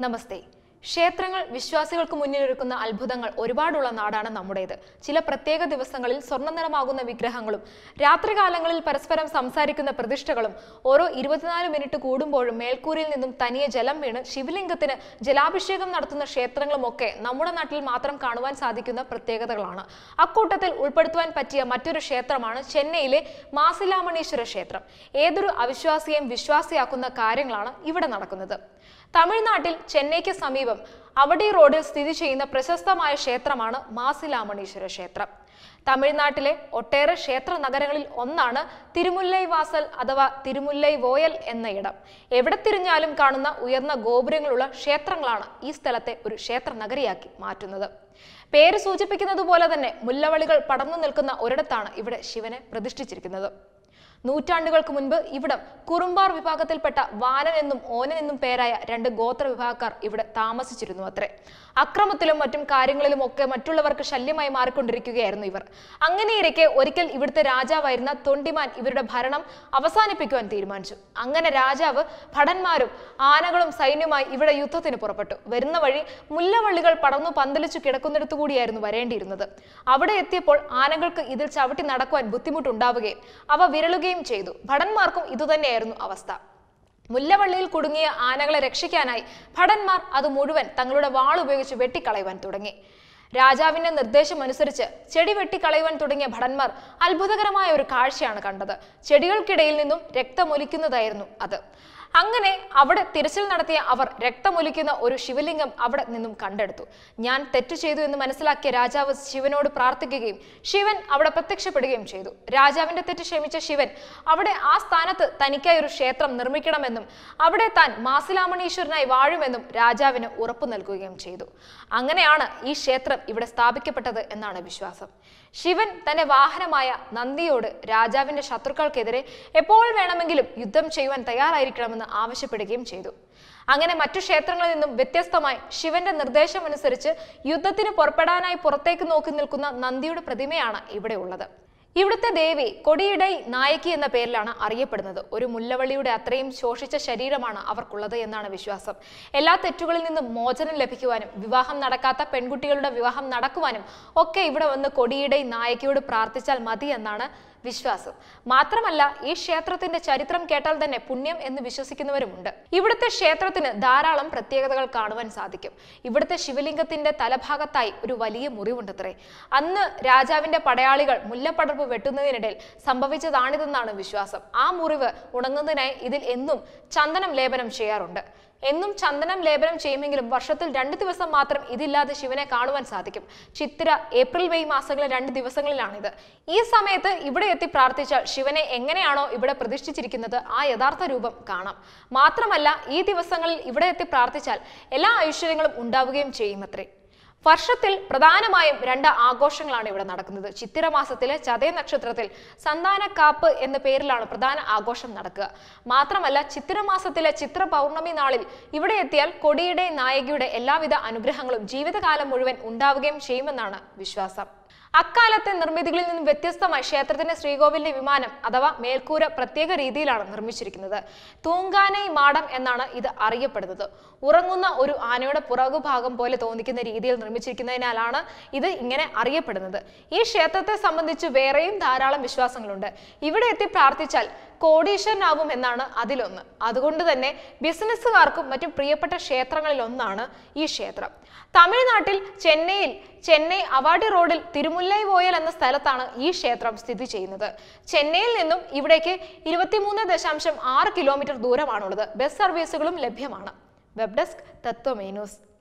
നമസ്തേ ക്ഷേത്രങ്ങൾ വിശ്വാസികൾക്ക് മുന്നിലൊരുക്കുന്ന അത്ഭുതങ്ങൾ ഒരുപാടുള്ള നാടാണ് നമ്മുടേത് ചില പ്രത്യേക ദിവസങ്ങളിൽ സ്വർണ്ണ നിറമാകുന്ന വിഗ്രഹങ്ങളും രാത്രികാലങ്ങളിൽ പരസ്പരം സംസാരിക്കുന്ന പ്രതിഷ്ഠകളും ഓരോ ഇരുപത്തിനാല് മിനിറ്റ് കൂടുമ്പോഴും മേൽക്കൂരയിൽ നിന്നും തനിയെ ജലം വീണ് ശിവലിംഗത്തിന് ജലാഭിഷേകം നടത്തുന്ന ക്ഷേത്രങ്ങളുമൊക്കെ നമ്മുടെ നാട്ടിൽ മാത്രം കാണുവാൻ സാധിക്കുന്ന പ്രത്യേകതകളാണ് അക്കൂട്ടത്തിൽ ഉൾപ്പെടുത്തുവാൻ പറ്റിയ മറ്റൊരു ക്ഷേത്രമാണ് ചെന്നൈയിലെ മാസിലാമണീശ്വര ക്ഷേത്രം ഏതൊരു അവിശ്വാസിയെയും വിശ്വാസിയാക്കുന്ന കാര്യങ്ങളാണ് ഇവിടെ നടക്കുന്നത് തമിഴ്നാട്ടിൽ ചെന്നൈക്ക് സമീപം അവടി റോഡിൽ സ്ഥിതി ചെയ്യുന്ന പ്രശസ്തമായ ക്ഷേത്രമാണ് മാസിലാമണീശ്വര ക്ഷേത്രം തമിഴ്നാട്ടിലെ ഒട്ടേറെ ക്ഷേത്ര നഗരങ്ങളിൽ ഒന്നാണ് തിരുമുല്ലൈ വാസൽ അഥവാ തിരുമുല്ലൈ വോയൽ എന്ന ഇടം എവിടെ തിരിഞ്ഞാലും കാണുന്ന ഉയർന്ന ഗോപുരങ്ങളുള്ള ക്ഷേത്രങ്ങളാണ് ഈ സ്ഥലത്തെ ഒരു ക്ഷേത്ര നഗരിയാക്കി മാറ്റുന്നത് പേര് സൂചിപ്പിക്കുന്നത് പോലെ തന്നെ മുല്ലവളികൾ പടർന്നു നിൽക്കുന്ന ഒരിടത്താണ് ഇവിടെ ശിവനെ പ്രതിഷ്ഠിച്ചിരിക്കുന്നത് നൂറ്റാണ്ടുകൾക്ക് മുൻപ് ഇവിടം കുറുമ്പാർ വിഭാഗത്തിൽപ്പെട്ട വാനൻ എന്നും ഓനൻ എന്നും പേരായ രണ്ട് ഗോത്ര വിഭാഗക്കാർ ഇവിടെ താമസിച്ചിരുന്നു അത്രേ അക്രമത്തിലും മറ്റും കാര്യങ്ങളിലും ഒക്കെ മറ്റുള്ളവർക്ക് ശല്യമായി മാറിക്കൊണ്ടിരിക്കുകയായിരുന്നു ഇവർ അങ്ങനെയിരിക്കെ ഒരിക്കൽ ഇവിടുത്തെ രാജാവായിരുന്ന തൊണ്ടിമാൻ ഇവരുടെ ഭരണം അവസാനിപ്പിക്കുവാൻ തീരുമാനിച്ചു അങ്ങനെ രാജാവ് ഭടന്മാരും ആനകളും സൈന്യവുമായി ഇവിടെ യുദ്ധത്തിന് പുറപ്പെട്ടു വരുന്ന വഴി മുല്ലവള്ളികൾ പടർന്നു പന്തലിച്ചു കിടക്കുന്നിടത്തു കൂടിയായിരുന്നു വരേണ്ടിയിരുന്നത് അവിടെ എത്തിയപ്പോൾ ആനകൾക്ക് ഇതിൽ ചവിട്ടി നടക്കുവാൻ ബുദ്ധിമുട്ടുണ്ടാവുകയും അവ വിരളുകയും ചെയ്തു ഭടന്മാർക്കും ഇതുതന്നെയായിരുന്നു അവസ്ഥ മുല്ലവള്ളിയിൽ കുടുങ്ങിയ ആനകളെ രക്ഷിക്കാനായി ഭടന്മാർ അത് മുഴുവൻ തങ്ങളുടെ വാൾ ഉപയോഗിച്ച് വെട്ടിക്കളയുവാൻ തുടങ്ങി രാജാവിന്റെ നിർദ്ദേശമനുസരിച്ച് ചെടി വെട്ടിക്കളയുവാൻ തുടങ്ങിയ ഭടന്മാർ അത്ഭുതകരമായ ഒരു കാഴ്ചയാണ് കണ്ടത് ചെടികൾക്കിടയിൽ നിന്നും രക്തമൊലിക്കുന്നതായിരുന്നു അത് അങ്ങനെ അവിടെ തിരച്ചിൽ നടത്തിയ അവർ രക്തമൊലിക്കുന്ന ഒരു ശിവലിംഗം അവിടെ നിന്നും കണ്ടെടുത്തു ഞാൻ തെറ്റു ചെയ്തു എന്ന് മനസ്സിലാക്കിയ രാജാവ് ശിവനോട് പ്രാർത്ഥിക്കുകയും ശിവൻ അവിടെ പ്രത്യക്ഷപ്പെടുകയും ചെയ്തു രാജാവിന്റെ തെറ്റ് ക്ഷമിച്ച ശിവൻ അവിടെ ആ സ്ഥാനത്ത് തനിക്കായി ഒരു ക്ഷേത്രം നിർമ്മിക്കണമെന്നും അവിടെ താൻ മാസിലാമണീശ്വരനായി വാഴുമെന്നും രാജാവിന് ഉറപ്പു നൽകുകയും ചെയ്തു അങ്ങനെയാണ് ഈ ക്ഷേത്രം ഇവിടെ സ്ഥാപിക്കപ്പെട്ടത് എന്നാണ് വിശ്വാസം ശിവൻ തന്റെ വാഹനമായ നന്ദിയോട് രാജാവിന്റെ ശത്രുക്കൾക്കെതിരെ എപ്പോൾ വേണമെങ്കിലും യുദ്ധം ചെയ്യുവാൻ തയ്യാറായിരിക്കണമെന്ന് ആവശ്യപ്പെടുകയും ചെയ്തു അങ്ങനെ മറ്റു ക്ഷേത്രങ്ങളിൽ നിന്നും വ്യത്യസ്തമായി ശിവന്റെ നിർദ്ദേശമനുസരിച്ച് യുദ്ധത്തിന് പുറപ്പെടാനായി പുറത്തേക്ക് നോക്കി നിൽക്കുന്ന നന്ദിയുടെ പ്രതിമയാണ് ഇവിടെ ഉള്ളത് ഇവിടുത്തെ ദേവി കൊടിയിടൈ നായകി എന്ന പേരിലാണ് അറിയപ്പെടുന്നത് ഒരു മുല്ലവള്ളിയുടെ അത്രയും ശോഷിച്ച ശരീരമാണ് അവർക്കുള്ളത് എന്നാണ് വിശ്വാസം എല്ലാ തെറ്റുകളിൽ നിന്നും മോചനം ലഭിക്കുവാനും വിവാഹം നടക്കാത്ത പെൺകുട്ടികളുടെ വിവാഹം നടക്കുവാനും ഒക്കെ ഇവിടെ വന്ന് കൊടിയിടൈ നായകിയോട് പ്രാർത്ഥിച്ചാൽ മതി എന്നാണ് വിശ്വാസം മാത്രമല്ല ഈ ക്ഷേത്രത്തിന്റെ ചരിത്രം കേട്ടാൽ തന്നെ പുണ്യം എന്ന് വിശ്വസിക്കുന്നവരുമുണ്ട് ഇവിടുത്തെ ക്ഷേത്രത്തിന് ധാരാളം പ്രത്യേകതകൾ കാണുവാൻ സാധിക്കും ഇവിടുത്തെ ശിവലിംഗത്തിന്റെ തലഭാഗത്തായി ഒരു വലിയ മുറിവുണ്ടത്രേ അന്ന് രാജാവിന്റെ പടയാളികൾ മുല്ലപ്പടർപ്പ് വെട്ടുന്നതിനിടയിൽ സംഭവിച്ചതാണിതെന്നാണ് വിശ്വാസം ആ മുറിവ് ഉണങ്ങുന്നതിനായി ഇതിൽ എന്നും ചന്ദനം ലേപനം ചെയ്യാറുണ്ട് എന്നും ചന്ദനം ലേപനം ചെയ്യുമെങ്കിലും വർഷത്തിൽ രണ്ട് ദിവസം മാത്രം ഇതില്ലാതെ ശിവനെ കാണുവാൻ സാധിക്കും ചിത്തിര ഏപ്രിൽ മെയ് മാസങ്ങളിലെ രണ്ട് ദിവസങ്ങളിലാണിത് ഈ സമയത്ത് ഇവിടെ എത്തി പ്രാർത്ഥിച്ചാൽ ശിവനെ എങ്ങനെയാണോ ഇവിടെ പ്രതിഷ്ഠിച്ചിരിക്കുന്നത് ആ യഥാർത്ഥ രൂപം കാണാം മാത്രമല്ല ഈ ദിവസങ്ങളിൽ ഇവിടെ എത്തി പ്രാർത്ഥിച്ചാൽ എല്ലാ ഐശ്വര്യങ്ങളും ഉണ്ടാവുകയും ചെയ്യുമത്രേ വർഷത്തിൽ പ്രധാനമായും രണ്ട് ആഘോഷങ്ങളാണ് ഇവിടെ നടക്കുന്നത് ചിത്തിര മാസത്തിലെ ചതയ നക്ഷത്രത്തിൽ സന്താനക്കാപ്പ് എന്ന പേരിലാണ് പ്രധാന ആഘോഷം നടക്കുക മാത്രമല്ല ചിത്തിര മാസത്തിലെ ചിത്ര പൗർണമി നാളിൽ ഇവിടെ എത്തിയാൽ കൊടിയുടെ നായകിയുടെ എല്ലാവിധ അനുഗ്രഹങ്ങളും ജീവിതകാലം മുഴുവൻ ഉണ്ടാവുകയും ചെയ്യുമെന്നാണ് വിശ്വാസം അക്കാലത്തെ നിർമ്മിതികളിൽ നിന്നും വ്യത്യസ്തമായി ക്ഷേത്രത്തിന്റെ ശ്രീകോവിലിന്റെ വിമാനം അഥവാ മേൽക്കൂര പ്രത്യേക രീതിയിലാണ് നിർമ്മിച്ചിരിക്കുന്നത് തൂങ്കാനൈ മാടം എന്നാണ് ഇത് അറിയപ്പെടുന്നത് ഉറങ്ങുന്ന ഒരു ആനയുടെ പുറകുഭാഗം പോലെ തോന്നിക്കുന്ന രീതിയിൽ നിർമ്മിച്ചിരിക്കുന്നതിനാലാണ് ഇത് ഇങ്ങനെ അറിയപ്പെടുന്നത് ഈ ക്ഷേത്രത്തെ സംബന്ധിച്ച് വേറെയും ധാരാളം വിശ്വാസങ്ങളുണ്ട് ഇവിടെ എത്തി പ്രാർത്ഥിച്ചാൽ കോടീശ്വരനാവും എന്നാണ് അതിലൊന്ന് അതുകൊണ്ട് തന്നെ ബിസിനസ്സുകാർക്കും മറ്റും പ്രിയപ്പെട്ട ക്ഷേത്രങ്ങളിൽ ഒന്നാണ് ഈ ക്ഷേത്രം തമിഴ്നാട്ടിൽ ചെന്നൈയിൽ ചെന്നൈ അവാടി റോഡിൽ തിരുമുല്ലൈ വോയൽ എന്ന സ്ഥലത്താണ് ഈ ക്ഷേത്രം സ്ഥിതി ചെയ്യുന്നത് ചെന്നൈയിൽ നിന്നും ഇവിടേക്ക് ഇരുപത്തിമൂന്ന് ദശാംശം ആറ് കിലോമീറ്റർ ദൂരമാണുള്ളത് ബസ് സർവീസുകളും ലഭ്യമാണ് വെബ് ഡെസ്ക് തത്വമേ ന്യൂസ്